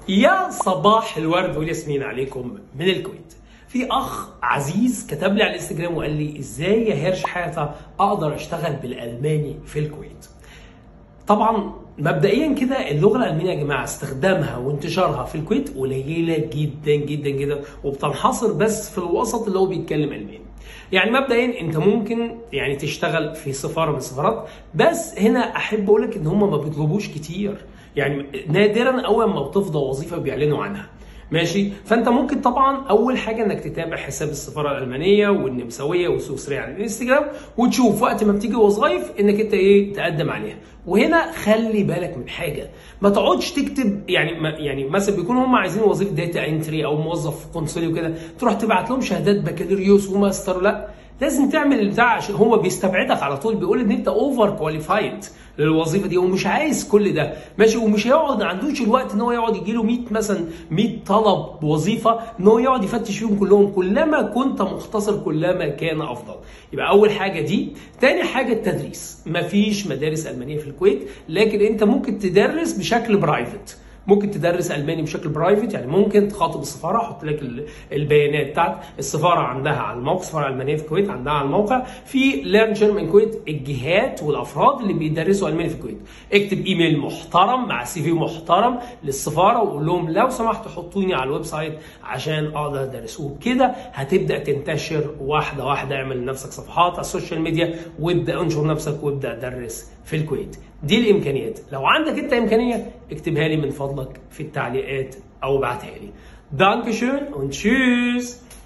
يا صباح الورد والياسمين عليكم من الكويت في اخ عزيز كتب لي على الانستجرام وقال لي ازاي يا هيرش حياته اقدر اشتغل بالالماني في الكويت طبعا مبدئيا كده اللغه الالمانيه يا جماعه استخدامها وانتشارها في الكويت قليله جدا جدا جدا وبتنحصر بس في الوسط اللي هو بيتكلم الماني يعني مبدئيا انت ممكن يعني تشتغل في سفاره من السفارات بس هنا احب اقول لك ان هم ما بيطلبوش كتير يعني نادرا اول ما بتفضى وظيفه بيعلنوا عنها ماشي فانت ممكن طبعا اول حاجه انك تتابع حساب السفاره الالمانيه والنمساويه والسويسريه على الانستجرام وتشوف وقت ما بتيجي وظايف انك انت ايه تقدم عليها وهنا خلي بالك من حاجه ما تقعدش تكتب يعني ما يعني مثلا بيكونوا هم عايزين وظيفه داتا انتري او موظف قنصلي وكده تروح تبعت لهم شهادات بكالوريوس وماستر لا لازم تعمل البتاع عشان هو بيستبعدك على طول بيقول ان انت اوفر كواليفايد للوظيفه دي ومش عايز كل ده ماشي ومش هيقعد ما عندوش الوقت ان هو يقعد يجي له 100 مثلا 100 طلب وظيفه ان هو يقعد يفتش فيهم كلهم كلما كنت مختصر كلما كان افضل يبقى اول حاجه دي تاني حاجه التدريس مفيش مدارس المانيه في الكويت لكن انت ممكن تدرس بشكل برايفت ممكن تدرس الماني بشكل برايفت يعني ممكن تخاطب السفاره احط لك البيانات بتاعت السفاره عندها على الموقع السفاره الالمانيه في الكويت عندها على الموقع في ليرن جيرمان كويت الجهات والافراد اللي بيدرسوا الماني في الكويت اكتب ايميل محترم مع سي في محترم للسفاره وقول لهم لو سمحتوا حطوني على الويب سايت عشان اقدر ادرس وبكده هتبدا تنتشر واحده واحده اعمل لنفسك صفحات على السوشيال ميديا وابدا انشر نفسك وابدا درس في الكويت دي الامكانيات لو عندك انت امكانيه اكتبها لي من فضلك في التعليقات او ابعتها لي دانكشون und tschüss